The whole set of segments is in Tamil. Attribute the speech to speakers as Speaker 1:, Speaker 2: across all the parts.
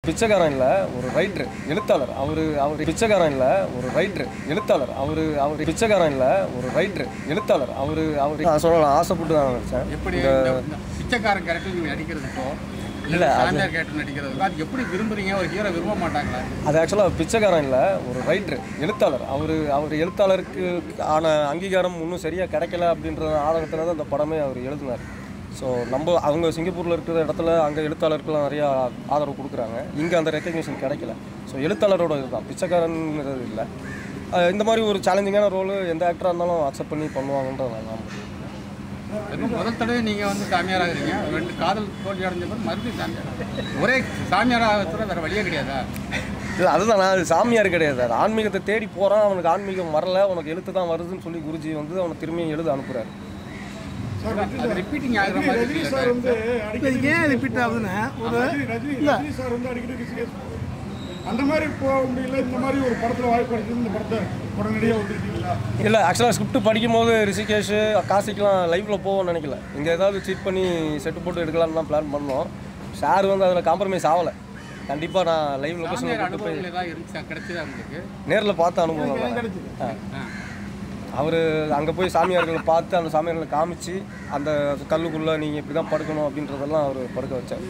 Speaker 1: பிச்சைக்காரன் இல்லை ஒரு ரைட்ரு எழுத்தாளர் அவர் அவர் பிச்சைக்காரன் இல்லை ஒரு ரைட்ரு எழுத்தாளர் அவர் அவர் பிச்சைக்காரன் இல்லை ஒரு ரைட்ரு எழுத்தாளர் அவர் அவர் நான் சொல்லலாம் ஆசைப்பட்டு தான் நடித்தேன்
Speaker 2: எப்படி இந்த இந்த பிச்சைக்காரன் கேரக்டர் நீங்க நடிக்கிறதுக்கோ
Speaker 1: இல்ல,
Speaker 2: இல்ல
Speaker 1: அது-
Speaker 2: சாமியார் கேரக்டர் நடிக்கிறதுக்கோ அது எப்படி விரும்புறீங்க ஒரு ஹீரோ விரும்ப மாட்டாங்களா
Speaker 1: அது ஆக்சுவலாக பிச்சைக்காரன் இல்லை ஒரு ரைட்ரு எழுத்தாளர் அவர் அவர் எழுத்தாளருக்கு ஆன அங்கீகாரம் இன்னும் சரியாக கிடைக்கல அப்படின்ற ஆதங்கத்தில் தான் அந்த படமே அவர் எழுதினார் ஸோ நம்ம அவங்க சிங்கப்பூரில் இருக்கிற இடத்துல அங்கே எழுத்தாளருக்குலாம் நிறையா ஆதரவு கொடுக்குறாங்க இங்கே அந்த ரெக்கக்னிஷன் கிடைக்கல ஸோ எழுத்தாளரோட இதுதான் பிச்சைக்காரன்ங்கிறது இல்லை அஹ் இந்த மாதிரி ஒரு சேலஞ்சிங்கான ரோலு எந்த ஆக்டராக இருந்தாலும் அக்செப்ட் பண்ணி பண்ணுவாங்கன்றது நான் நம்புறேன்
Speaker 2: இன்னும் முதல் தடவை நீங்க வந்து சாமியார் ஆகுறீங்க ரெண்டு காதல் தோல்வி அடைஞ்ச பிறகு மறுபடியும் சாமியார் ஒரே சாமியார் ஆகிறதுல வேற வழியே கிடையாதா
Speaker 1: இல்லை அதுதான் நான் அது சாமியார் கிடையாது அது ஆன்மீகத்தை தேடி போகிறான் அவனுக்கு ஆன்மீகம் வரல உனக்கு எழுத்து தான் வருதுன்னு சொல்லி குருஜி வந்து அவனை திரும்பியும் எழுத அனுப்புகிறாரு
Speaker 2: அது ரிப்பீட்டிங் ஆகுற மாதிரி
Speaker 3: ரஜினி
Speaker 2: இருக்கு.
Speaker 3: சார் வந்து அடிக்கடி
Speaker 4: இது ஏன் ரிப்பீட் ஆகுதுன்னா ஒரு
Speaker 3: ரஜினி ரஜினி ரஜினி சார் வந்து அடிக்கடி ரிஷிகேஷ் போவாரு. அந்த மாதிரி போக முடியல இந்த மாதிரி ஒரு படத்துல வாய்ப்பு கிடைச்சது இந்த படத்தை உடனடியாக வந்துருக்கீங்களா
Speaker 1: இல்லை ஆக்சுவலாக ஸ்கிரிப்ட் படிக்கும்போது ரிஷிகேஷ் காசிக்கெலாம் லைவில் போவோம்னு நினைக்கல இங்கே ஏதாவது சீட் பண்ணி செட்டு போட்டு எடுக்கலாம்னு தான் பிளான் பண்ணோம் சார் வந்து அதில் காம்ப்ரமைஸ் ஆகலை கண்டிப்பாக நான் லைவ் லொக்கேஷனில்
Speaker 2: சாமியார்
Speaker 1: கூட்டு போய்
Speaker 2: அனுபவங்கள் ஏதாவது இருந்துச்சா கிடைச்சதா உங்களுக்கு
Speaker 1: நேரில் பார்த்த அனுபவம் தான்
Speaker 2: ஆ.
Speaker 1: அவர் அங்கே போய் சாமியார்களை பார்த்து அந்த சாமியார்களை காமிச்சு அந்த கல்லுக்குள்ளே நீங்கள் இப்படி தான் படுக்கணும் அப்படின்றதெல்லாம் அவர் படுக்க வச்சார்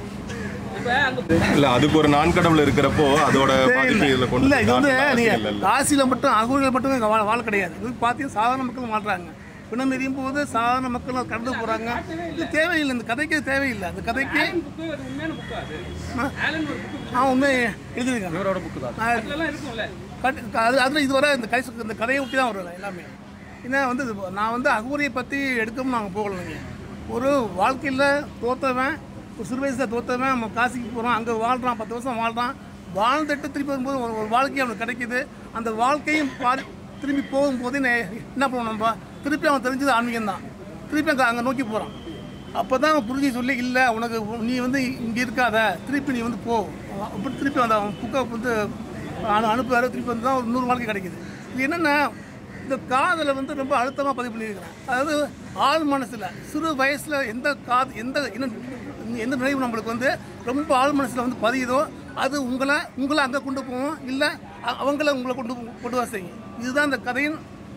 Speaker 5: இல்ல அதுக்கு ஒரு நான் கடவுள் இருக்கிறப்போ அதோட பாதிப்பு இதுல கொண்டு
Speaker 4: இல்லை இது வந்து
Speaker 5: காட்டணும்
Speaker 4: நீங்கள்
Speaker 5: அவசியம் இல்ல.
Speaker 4: காசியில் மட்டும் அகூரில் மட்டும் இங்கே வாழ வாழ கிடையாது இது பார்த்தீங்கன்னா சாதாரண மக்கள் மாட்டுறாங்க பிணம் எரியும் போது சாதாரண மக்கள் அதை கடந்து போகிறாங்க இது தேவையில்லை இந்த கதைக்கு இது தேவையில்லை அந்த கதைக்கு
Speaker 6: புக்கு அது உண்மையான புக்கு அது ஆலன் ஒரு புக்கு
Speaker 4: நான் உண்மை எழுதியிருக்கேன்
Speaker 1: இவரோட புக்கு தான்
Speaker 4: நான்
Speaker 6: அதெல்லாம் இருக்கும்ல
Speaker 4: கட்- அது அதில் இதுவரை இந்த கை இந்த கதையை ஒட்டி தான் வரும் எல்லாமே ஏன்னா வந்து இது நான் வந்து அகூரியை பற்றி எடுக்கவும் நாங்கள் போகலைங்க ஒரு வாழ்க்கையில் தோத்தவன் ஒரு சிறு வயசில் தோத்தவன் நம்ம காசிக்கு போகிறோம் அங்கே வாழ்கிறான் பத்து வருஷம் வாழ்கிறான் வாழ்ந்துட்டு திருப்பி வரும்போது ஒரு ஒரு வாழ்க்கை அவனுக்கு கிடைக்குது அந்த வாழ்க்கையும் பாரு திரும்பி போகும்போது நே- என்ன பண்ணுவோம் நம்ம திருப்பி அவன் தெரிஞ்சது ஆன்மீகம் தான் திருப்பி அங்கே அங்கே நோக்கி போகிறான் அப்போ தான் அவன் புரிஞ்சு சொல்லி இல்லை உனக்கு நீ வந்து இங்கே இருக்காத திருப்பி நீ வந்து போ அப்படி திருப்பி அந்த அவன் புக்கை வந்து அனு அனுப்புவார் திருப்பி வந்து தான் ஒரு நூறு வாழ்க்கை கிடைக்குது இது என்னென்னா இந்த காதலை வந்து ரொம்ப அழுத்தமாக பதிவு பண்ணியிருக்கிறேன் அதாவது ஆள் மனசில் சிறு வயசில் எந்த காது எந்த என்ன எந்த நினைவு நம்மளுக்கு வந்து ரொம்ப ஆள் மனசில் வந்து பதியுதோ அது உங்களை உங்களை அங்கே கொண்டு போவோம் இல்லை அ- அவங்கள உங்களை கொண்டு போ- கொண்டு வர செய்யும் இதுதான் இந்த கதையின்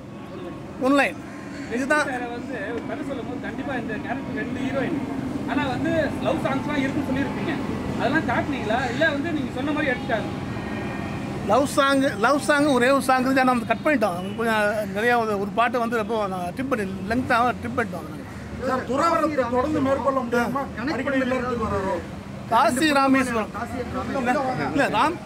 Speaker 4: ஒன்லைன் இதுதான்
Speaker 6: வேற வந்து ஒரு கதை சொல்லும் போது கண்டிப்பா இந்த கேரக்டர் ரெண்டு ஹீரோயின் ஆனா வந்து லவ் சாங்ஸ்லாம் இருக்குன்னு சொல்லியிருப்பீங்க அதெல்லாம் காட்டுனீங்களா இல்ல வந்து நீங்க சொன்ன மாதிரி எடுத்துட்டாங்க
Speaker 4: லவ் சாங் லவ் சாங் ஒரே ஒரு சாங் இருந்து நம்ம கட் பண்ணிட்டோம் கொஞ்சம் நிறையா ஒரு ஒரு பாட்டை வந்து ரொம்ப ட்ரிப் பண்ணி லெங்க்த்தாக ட்ரிப் பண்ணிட்டோம் நாங்க.
Speaker 3: சார் துறவரத்தை தொடர்ந்து மேற்கொள்ள முடியாம அடிக்கடி இல்லறதுக்கு வர்றாரோ
Speaker 4: காசி ராமேஸ்வரம் இல்ல- இல்ல ராம்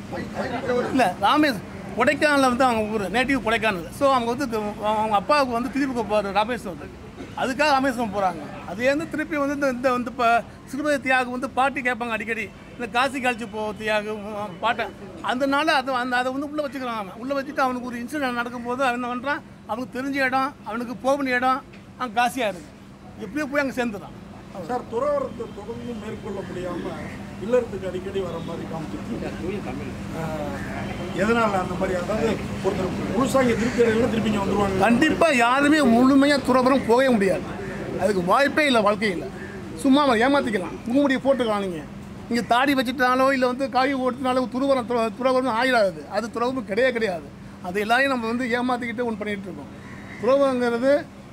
Speaker 4: இல்லை ராமேஸ் கொடைக்கானலில் வந்து அவங்க ஊர் நேட்டிவ் கொடைக்கானல் ஸோ அவங்க வந்து து- அவங்க அப்பாவுக்கு வந்து திருப்பி போகிறார் ராமேஸ்வரம் அதுக்காக ராமேஸ்வரம் போகிறாங்க அது வந்து திருப்பி வந்து இந்த இந்த வந்து இப்போ சிறுபதி தியாகு வந்து பாட்டி கேட்பாங்க அடிக்கடி இந்த காசி கழிச்சு போ தியாகு உம், பாட்டை அதனால அது அந்த அதை வந்து உள்ளே வச்சுக்கிறான் அவன் உள்ளே வச்சுட்டு அவனுக்கு ஒரு இன்சிடென்ட் நடக்கும்போது அவன் என்ன பண்ணுறான் அவனுக்கு தெரிஞ்ச இடம் அவனுக்கு போக வேண்டிய இடம் அங்கே காசியாக இருக்குது எப்படியோ போய் அங்கே சேர்ந்துடான்
Speaker 3: சார் துறவரத்தை தொடர்ந்து மேற்கொள்ள முடியாம இல்லறதுக்கு அடிக்கடி வர மாதிரி காமிச்சிருக்கீங்க எதனால அந்த மாதிரி அதாவது ஒருத்தர் முழுசா இங்க திருப்பி திருப்பி இங்க வந்துருவாங்க
Speaker 4: கண்டிப்பாக யாருமே முழுமையாக துறவரம் போகவே முடியாது அதுக்கு வாய்ப்பே இல்லை வாழ்க்கையில் சும்மா அவன் ஏமாற்றிக்கலாம் முகமுடியை போட்டுக்கலாம் நீங்கள் நீங்கள் தாடி வச்சுட்டாலோ இல்லை வந்து காய் ஓட்டினாலோ துறவரம் துற- துறவரம் ஆயிடாது அது துறவரம் கிடையவே கிடையாது அது எல்லாரையும் நம்ம வந்து ஏமாற்றிக்கிட்டு ஒன்று பண்ணிகிட்டு இருக்கோம் துறவரங்கிறது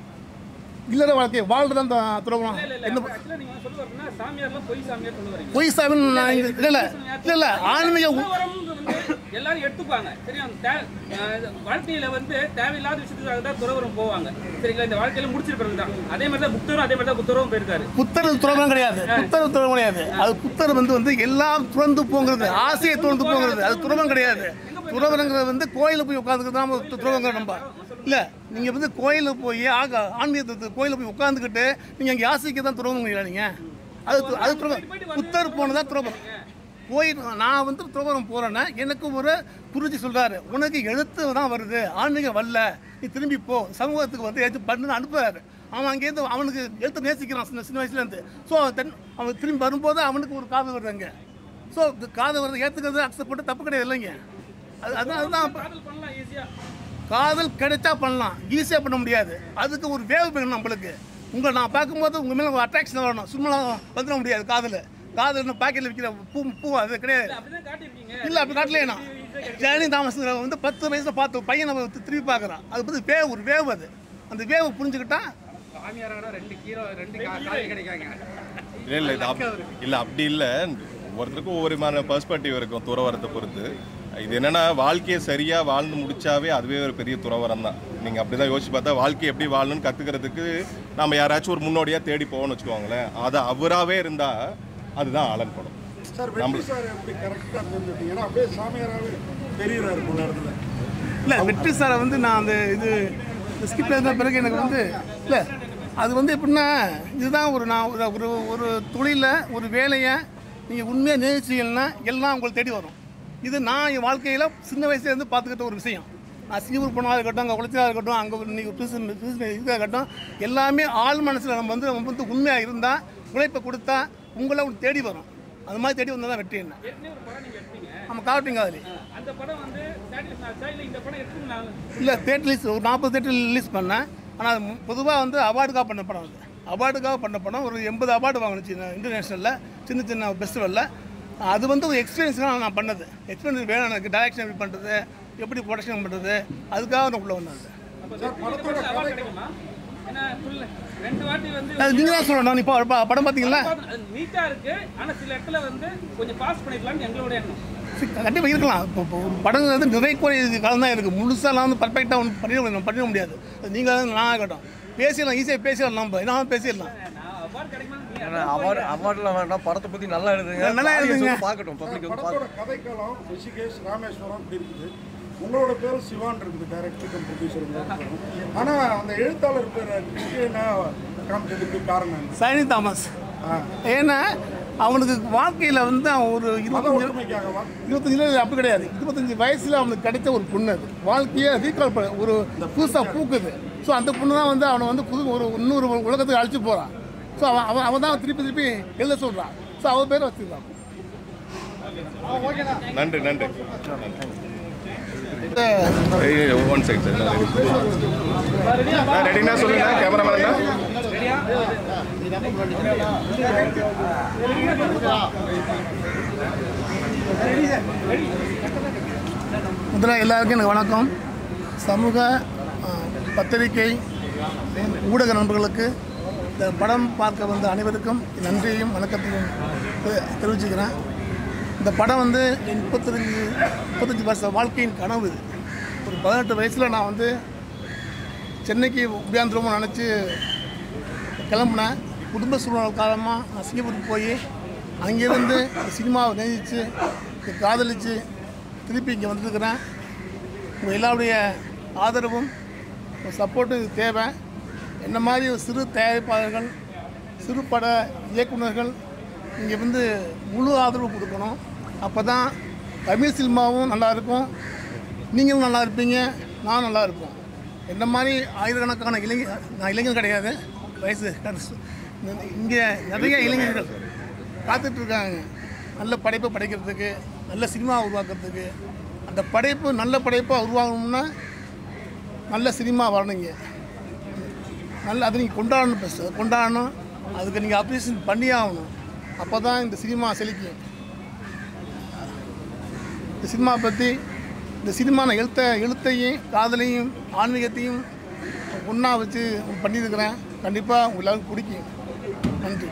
Speaker 4: இல்லற வாழ்க்கை வாழ்றது அந்த துறவரம் என்ன
Speaker 6: ஆக்சுவலா நீங்க சொல்ல வரீங்கன்னா சாமியார்லாம் பொய் சாமியார் சொல்ல வரீங்க
Speaker 4: பொய் சாமி இல்லை இல்லை இல்லை இல்லை ஆன்மீக உ-
Speaker 6: துறவரம் வந்து எல்லாரும் எடுத்துப்பாங்க சரியா தே- அஹ் வாழ்க்கையில வந்து தேவையில்லாத விஷயத்துக்காக தான் துறவரம் போவாங்க சரிங்களா இந்த வாழ்க்கையில முடிச்சிட்டு பிறகு தான் அதே மாதிரி தான் புத்தரும் அதே மாதிரி தான் புத்தரும் போயிருக்காரு
Speaker 4: புத்தர் துறவரம் கிடையாது புத்தர் துறவரம் கிடையாது அது புத்தர் வந்து வந்து எல்லாம் துறந்து போங்கிறது ஆசையை துறந்து போங்கிறது அது துறவரம் கிடையாது துறவரங்கிறது வந்து கோயிலில் போய் உட்காந்துக்கிட்டு தான் துறவங்கிற நம்ம இல்லை நீங்கள் வந்து கோயிலில் போய் ஆக ஆன்மீகத்தை கோயிலில் போய் உட்காந்துக்கிட்டு நீங்கள் அங்கே ஆசைக்கு தான் துறவங்க நீங்கள் அது து- அது துறவரம் புத்தர் போனதான் துறவரம் போய் நான் வந்து துறவரம் போகிறேன்னா எனக்கு ஒரு குருஜி சொல்கிறாரு உனக்கு எழுத்து தான் வருது ஆன்மீகம் வரல நீ திரும்பி போ சமூகத்துக்கு வந்து ஏதாச்சும் பண்ணுன்னு அனுப்புறாரு அவன் அங்கேருந்து அவனுக்கு எழுத்து நேசிக்கிறான் சின்ன சின்ன வயசுலேருந்து ஸோ தென் அவன் திரும்பி வரும்போது அவனுக்கு ஒரு காது வருது அங்கே ஸோ காது வருது ஏற்றுக்கிறது அக்செப்ட் பண்ணி தப்பு கிடையாது இல்லைங்க அது அதான் அதுதான் அப்ப-
Speaker 6: காதல் பண்ணலாம் ஈஸியா
Speaker 4: காதல் கிடைச்சா பண்ணலாம் ஈஸியாக பண்ண முடியாது அதுக்கு ஒரு வேவு வேணும் நம்மளுக்கு உங்களை நான் பார்க்கும்போது உங்கள் மேலே ஒரு அட்ராக்ஷன் வரணும் சும்மா வந்துட முடியாது காதல் காது இன்னும் பாக்கெட்டில் விற்கிற பூ பூ அது கிடையாது
Speaker 6: அப்படிதான் காட்டியிருக்கீங்க
Speaker 4: இல்லை அப்படி காட்டலையே நான் ஜெயலலிதா தாமஸ்ங்கிற வந்து பத்து வயசில் பார்த்து பையனை வந்து திரும்பி பார்க்குறான் அது வந்து வேவ் ஒரு வேவ் அது அந்த வேவை புரிஞ்சுக்கிட்டா
Speaker 2: சாமியாரோட ரெண்டு கீரோ ரெண்டு கா- காய் கிடைக்காங்க
Speaker 5: இல்லை இல்லை இது அப் இல்லை அப்படி இல்லை ஒவ்வொருத்தருக்கும் ஒவ்வொரு மாதிரி பெர்ஸ்பெக்டிவ் இருக்கும் துறவரத்தை பொறுத்து இது என்னன்னா வாழ்க்கையை சரியா வாழ்ந்து முடிச்சாவே அதுவே ஒரு பெரிய துறவரம் தான் நீங்க அப்படிதான் யோசிச்சு பார்த்தா வாழ்க்கையை எப்படி வாழணும்னு கத்துக்கிறதுக்கு நம்ம யாராச்சும் ஒரு முன்னோடியா தேடி போவோம்னு வச்சுக்கோங்களேன் அது அவராவே இருந்தா அதுதான் ஆலன் படம்
Speaker 3: சார் வெற்றி சார் எப்படி கரெக்டாக தெரிஞ்சுட்டீங்க ஏன்னா அப்படியே சாமியாராகவே தெரியுறாரு இந்த இடத்துல
Speaker 4: இல்லை வெற்றி சாரை வந்து நான் அந்த இது ஸ்கிப் எழுதின பிறகு எனக்கு வந்து இல்லை அது வந்து எப்படின்னா இதுதான் ஒரு நான் ஒரு ஒரு ஒரு தொழிலை ஒரு வேலையை நீங்கள் உண்மையாக நேசிச்சீங்கன்னா எல்லாம் உங்களை தேடி வரும் இது நான் என் வாழ்க்கையில் சின்ன வயசுலேருந்து பார்த்துக்கிட்ட ஒரு விஷயம் நான் சிங்கப்பூர் போனதாக இருக்கட்டும் அங்கே உழைச்சதாக இருக்கட்டும் அங்கே நீங்கள் பிசினஸ் பிசினஸ் இதுக்காக இருக்கட்டும் எல்லாமே ஆள் மனசில் நம்ம வந்து நம்ம வந்து உண்மையாக இருந்தால் உழைப்பை கொடுத்தா உங்களை உங்களுக்கு தேடி வரும் அது மாதிரி தேடி வந்தால் தான் வெற்றி என்ன
Speaker 6: ஏற்கனவே ஒரு படம் நீங்க எடுத்தீங்க
Speaker 4: நம்ம காட்டுங்க அதில்
Speaker 6: அந்த படம் வந்து சாட்டிஸ்ஃபை ஆச்சா இல்லை இந்த படம் எடுத்து நான்
Speaker 4: இல்லை தேட்டர் ரிலீஸ் ஒரு நாற்பது தேட்டர் ரிலீஸ் பண்ணேன் ஆனால் பொதுவாக வந்து அவார்டுக்காக பண்ண படம் அது அவார்டுக்காக பண்ண படம் ஒரு எண்பது அவார்டு வாங்கினுச்சு இன்டர்நேஷ்னலில் சின்ன சின்ன ஃபெஸ்டிவலில் அது வந்து ஒரு எக்ஸ்பீரியன்ஸ்க்காக நான் பண்ணது எக்ஸ்பீரியன்ஸ் வேணும் எனக்கு டைரக்ஷன் எப்படி பண்ணுறது எப்படி ப்ரொடக்ஷன் பண்ணுறது அதுக்காக நான் உள்ளே வந்தது
Speaker 6: அவார்ட் கிடைக்குமா ஏன்னா full ரெண்டு வாட்டி வந்து
Speaker 4: அது நீங்கள் தான் சொல்லணும் இப்போ ப- படம் பார்த்தீங்களா
Speaker 6: நீட்டா இருக்கு ஆனா சில இடத்துல வந்து கொஞ்சம் பாஸ் பண்ணிக்கலாம்னு எங்களோட எண்ணம்
Speaker 4: கண்டிப்பாக இருக்கலாம் இப்போ இப்போ ஒரு படம் வந்து நிறை குறை காலம் தான் இருக்குது முழுசாலாம் வந்து பர்ஃபெக்டாக ஒன்று பண்ணிட முடியும் பண்ணிட முடியாது அது நீங்கள் நான் ஆகட்டும் பேசிடலாம் ஈஸியாக பேசிடலாம் நம்ம என்ன பேசிடலாம்
Speaker 6: நான் அவார்ட் கிடைக்குமான்னு நீ
Speaker 1: ஏன்னா அவார்டு அவார்டில் வேண்டாம் படத்தை பற்றி நல்லா எழுதுங்க
Speaker 4: நல்லா எழுதுங்க.
Speaker 1: audience வந்து பார்க்கட்டும் பப்ளிக் வந்து
Speaker 3: படத்தோட கதைக்களம் ரிஷிகேஷ் ராமேஸ்வரம் இப்படி இருக்குது உங்களோட பேர் சிவான் இருக்குது டைரக்டர் கம் ப்ரொடியூசர் ஆனால் அந்த எழுத்தாளர் பேர் கிறிஸ்டியனா காமிச்சதுக்கு காரணம் என்ன?
Speaker 4: சைனி தாமஸ்
Speaker 3: ஆ.
Speaker 4: ஏன்னா அவனுக்கு வாழ்க்கையில் வந்து அவன் ஒரு
Speaker 3: மத
Speaker 4: இருபத்தஞ்சு
Speaker 3: ஒற்றுமைக்காகவா
Speaker 4: இருபத்தஞ்சு இல்லை அப்படி கிடையாது இருபத்தஞ்சு வயசில் அவனுக்கு கிடைச்ச ஒரு பொண்ணு அது வாழ்க்கையை ரீகால் பண்ண ஒரு புதுசாக பூக்குது ஸோ அந்த பொண்ணு தான் வந்து அவனை வந்து புது ஒரு இன்னொரு உலகத்துக்கு அழைச்சி போகிறான் ஸோ அவன் அவன் அவன் தான் திருப்பி திருப்பி எழுத சொல்கிறான் ஸோ அவன் பேர் வச்சுருக்கான்
Speaker 5: நன்றி நன்றி
Speaker 4: இந்த
Speaker 5: ஒன் செகண்ட் சார் நான் ரெடினா சொல்லுங்க கேமராமேன்
Speaker 4: முதல்ல எல்லாருக்கும் எனக்கு வணக்கம் சமூக அஹ், பத்திரிகை ஊடக நண்பர்களுக்கு இந்த படம் பார்க்க வந்த அனைவருக்கும் நன்றியையும் வணக்கத்தையும் தெ- தெரிவிச்சுக்கிறேன் இந்த படம் வந்து என் முப்பத்தஞ்சு முப்பத்தஞ்சு வருஷ வாழ்க்கையின் கனவு இது. ஒரு பதினெட்டு வயசில் நான் வந்து சென்னைக்கு உபயாந்திரமும் நினச்சி கிளம்புனேன் குடும்ப சூழ்நிலை காரணமாக நான் சிங்கப்பூருக்கு போய் அங்கேருந்து இந்த சினிமாவை நேசித்து இதை காதலித்து திருப்பி இங்கே வந்திருக்கிறேன் உங்கள் எல்லாருடைய ஆதரவும் ஒரு சப்போர்ட்டும் இது தேவை என்ன மாதிரி ஒரு சிறு தயாரிப்பாளர்கள் சிறு பட இயக்குனர்கள் இங்கே வந்து முழு ஆதரவு கொடுக்கணும் அப்போ தான் தமிழ் சினிமாவும் நல்லாயிருக்கும் நீங்களும் நல்லா இருப்பீங்க நான் நல்லா இருப்போம் என்ன மாதிரி ஆயிரக்கணக்கான இளைஞர் நான் இளைஞர் கிடையாது வயசு இங்கே நிறைய இளைஞர்கள் காத்துட்ருக்காங்க நல்ல படைப்பை படைக்கிறதுக்கு நல்ல சினிமா உருவாக்குறதுக்கு அந்த படைப்பு நல்ல படைப்பாக உருவாகணும்னா நல்ல சினிமா வரணுங்க நல்ல அதை நீங்கள் கொண்டாடணும் ஃபஸ்ட்டு கொண்டாடணும் அதுக்கு நீங்கள் அப்ரிஷியேஷன் பண்ணியே ஆகணும் அப்போ தான் இந்த சினிமா செழிக்கும் இந்த சினிமா பற்றி இந்த சினிமா நான் எழுத்த எழுத்தையும் காதலையும் ஆன்மீகத்தையும் ஒன்றா வச்சு பண்ணியிருக்கிறேன் கண்டிப்பாக உங்க எல்லாருக்கும் பிடிக்கும் நன்றி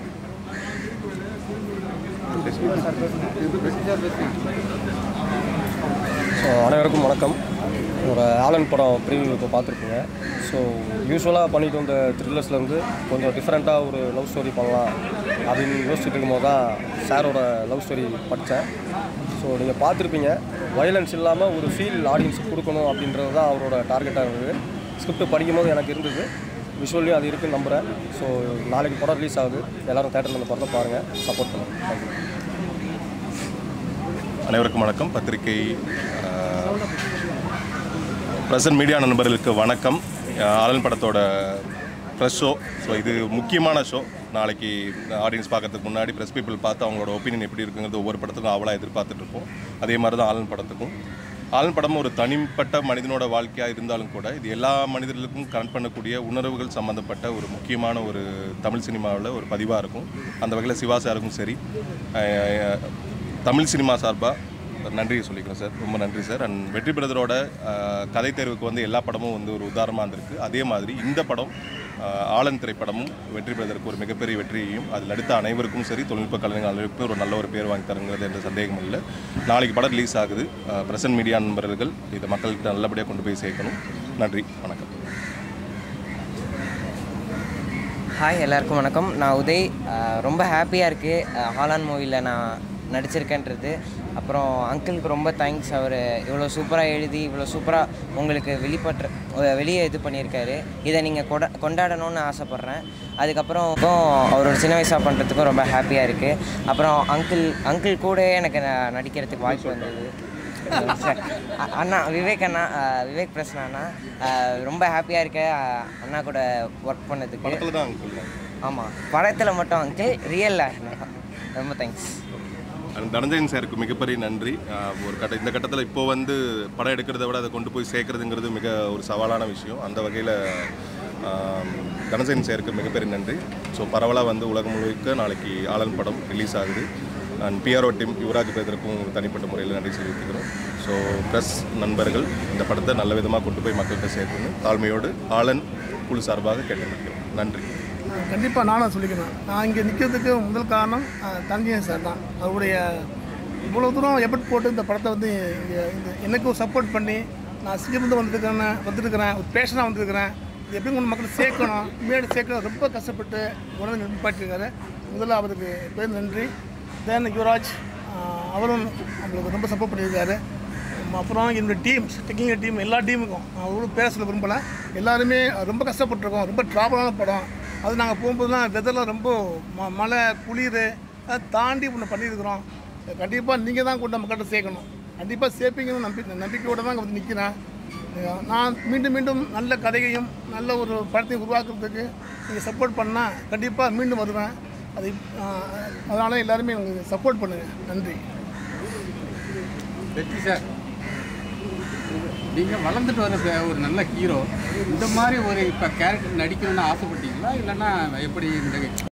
Speaker 1: ஸோ அனைவருக்கும் வணக்கம் ஒரு ஆலன் படம் ப்ரீவியூ இப்போ பார்த்துருப்பீங்க ஸோ யூஸ்வலாக பண்ணிட்டு வந்த த்ரில்லர்ஸ்லேருந்து கொஞ்சம் டிஃப்ரெண்ட்டாக ஒரு லவ் ஸ்டோரி பண்ணலாம் அப்படின்னு யோசிச்சுட்டு இருக்கும்போது தான் சாரோட லவ் ஸ்டோரி படித்தேன் ஸோ நீங்கள் பார்த்துருப்பீங்க வயலன்ஸ் இல்லாமல் ஒரு ஃபீல் ஆடியன்ஸுக்கு கொடுக்கணும் அப்படின்றது தான் அவரோட டார்கெட்டாக இருந்தது ஸ்கிரிப்ட் படிக்கும்போது எனக்கு இருந்தது விஷுவல்லையும் அது இருக்குன்னு நம்புகிறேன் ஸோ நாளைக்கு படம் ரிலீஸ் ஆகுது எல்லோரும் தேட்டரில் அந்த படத்தை பாருங்கள் சப்போர்ட் பண்ணுங்கள் தேங்க்யூ
Speaker 5: அனைவருக்கும் வணக்கம் பத்திரிகை ப்ரெசன்ட் மீடியா நண்பர்களுக்கு வணக்கம் அஹ், ஆலன் படத்தோட ப்ரெஸ் ஷோ ஸோ இது முக்கியமான ஷோ நாளைக்கு ஆடியன்ஸ் பார்க்கறதுக்கு முன்னாடி ப்ரெஸ் பீப்புள் பார்த்து அவங்களோட ஒப்பீனியன் எப்படி இருக்குங்கிறது ஒவ்வொரு படத்துக்கும் அவளாக எதிர்பார்த்துட்டு இருப்போம் அதே மாதிரி தான் ஆலன் படத்துக்கும் ஆலன் படம் ஒரு தனிப்பட்ட மனிதனோட வாழ்க்கையாக இருந்தாலும் கூட இது எல்லா மனிதர்களுக்கும் கனெக்ட் பண்ணக்கூடிய உணர்வுகள் சம்மந்தப்பட்ட ஒரு முக்கியமான ஒரு தமிழ் சினிமாவில் ஒரு பதிவாக இருக்கும் அந்த வகையில் சிவா சாருக்கும் சரி அஹ், தமிழ் சினிமா சார்பாக நன்றியை சொல்லிக்கிறேன் சார் ரொம்ப நன்றி சார் அண்ட் வெற்றி பிரதரோட அஹ், கதை தேர்வுக்கு வந்து எல்லா படமும் வந்து ஒரு உதாரணமாக இருந்திருக்கு அதே மாதிரி இந்த படம் அஹ், ஆலன் திரைப்படமும் வெற்றி பிரதருக்கு ஒரு மிகப்பெரிய வெற்றியையும் அதில் நடித்த அனைவருக்கும் சரி தொழில்நுட்ப கலைஞர்கள் அனைவருக்கும் ஒரு நல்ல ஒரு பேர் வாங்கி தருங்கிறது எந்த சந்தேகமும் இல்லை நாளைக்கு படம் ரிலீஸ் ஆகுது பிரசன்ட் மீடியா நண்பர்கள் இதை மக்கள்கிட்ட நல்லபடியாக கொண்டு போய் சேர்க்கணும் நன்றி வணக்கம்
Speaker 7: ஹாய் எல்லாருக்கும் வணக்கம் நான் உதய் அஹ் ரொம்ப ஹாப்பியாக இருக்குது ஹாலான் மூவியில் நான் நடிச்சிருக்கேன்றது அப்புறம் அங்கிளுக்கு ரொம்ப தேங்க்ஸ் அவர் இவ்வளோ சூப்பராக எழுதி இவ்வளோ சூப்பராக உங்களுக்கு வெளிப்பற்ற அஹ் வெளியே இது பண்ணியிருக்காரு இதை நீங்கள் கொட கொண்டாடணும்னு ஆசைப்பட்றேன் அதுக்கப்புறம் இப்போ அவரோட சின்ன வயசாக பண்ணுறதுக்கும் ரொம்ப ஹாப்பியாக இருக்குது அப்புறம் அங்கிள் அங்கிள் கூட எனக்கு ந- நடிக்கிறதுக்கு வாய்ப்பு வந்தது சார் அ- அண்ணா விவேக் அண்ணா அஹ் விவேக் பிரசன்னா அண்ணா அஹ் ரொம்ப ஹாப்பியாக இருக்க அஹ் அண்ணா கூட ஒர்க் பண்ணதுக்கு
Speaker 5: படத்தில் தான் அங்கிள்
Speaker 7: ஆமாம் படத்தில் மட்டும் அங்கிள் ரியல் ரொம்ப தேங்க்ஸ்
Speaker 5: அண்ட் தனஞ்சயன் சாருக்கு மிகப்பெரிய நன்றி ஆஹ் ஒரு கட்ட இந்த கட்டத்தில் இப்போ வந்து படம் எடுக்கிறத விட அதை கொண்டு போய் சேர்க்கறதுங்கிறது மிக ஒரு சவாலான விஷயம் அந்த வகையில் தனஞ்சயன் சாருக்கு மிகப்பெரிய நன்றி ஸோ பரவலாக வந்து உலகம் முழுக்க நாளைக்கு ஆலன் படம் ரிலீஸ் ஆகுது அண்ட் பிஆர்ஓ டீம் யுவராஜ் பேதருக்கும் தனிப்பட்ட முறையில் நன்றி தெரிவித்துக்கிறோம் ஸோ ப்ரெஸ் நண்பர்கள் இந்த படத்தை நல்ல விதமாக கொண்டு போய் மக்கள்கிட்ட சேர்க்கணும் தாழ்மையோடு ஆலன் குழு சார்பாக கேட்டுக்கிறோம் நன்றி
Speaker 4: கண்டிப்பாக நானும் சொல்லிக்கிறேன் நான் இங்கே நிற்கிறதுக்கு முதல் காரணம் தஞ்சயன் சார் தான் அவருடைய இவ்வளோ தூரம் எஃபர்ட் போட்டு இந்த படத்தை வந்து இங்க இந்த எனக்கும் சப்போர்ட் பண்ணி நான் சிங்கிருந்து வந்துருக்கிறேன் வந்துருக்கிறேன் ஒரு பேஷனாக வந்திருக்கிறேன் இது எப்படி கொண்டு மக்கள் சேர்க்கணும் மேடு சேர்க்கணும் ரொம்ப கஷ்டப்பட்டு உணவு நிப்பாட்டிருக்காரு முதல்ல அவருக்கு பேர் நன்றி தென் யுவராஜ் ஆஹ் அவரும் நம்மளுக்கு ரொம்ப சப்போர்ட் பண்ணியிருக்காரு உம், அப்புறம் என்னோட டீம் டெக்னிக்கல் டீம் எல்லா டீமுக்கும் நான் அவ்வளோ பேர சொல்ல விரும்பலை எல்லாருமே ரொம்ப கஷ்டப்பட்டிருக்கோம் ரொம்ப ட்ராவலான படம் அது நாங்கள் போகும்போதுலாம் வெதர்லாம் ரொம்ப ம மழை குளிர் அதை தாண்டி ஒன்று பண்ணியிருக்கிறோம் கண்டிப்பாக நீங்கள் தான் கொண்டு மக்கள்கிட்ட சேர்க்கணும் கண்டிப்பாக சேர்ப்பீங்கன்னு நம்பி நம்பிக்கையோடு தான் இங்க வந்து நிற்கிறேன் நான் மீண்டும் மீண்டும் நல்ல கதையையும் நல்ல ஒரு படத்தையும் உருவாக்குறதுக்கு நீங்கள் சப்போர்ட் பண்ணால் கண்டிப்பாக மீண்டும் வருவேன் அது அதனால் எல்லாருமே எனக்கு சப்போர்ட் பண்ணுங்கள் நன்றி
Speaker 2: வெற்றி சார் நீங்கள் வளர்ந்துட்டு வர பே- ஒரு நல்ல ஹீரோ இந்த மாதிரி ஒரு இப்போ கேரக்டர் நடிக்கணும்னு ஆசைப்பட்டீங்களா இல்லைன்னா எப்படி இந்த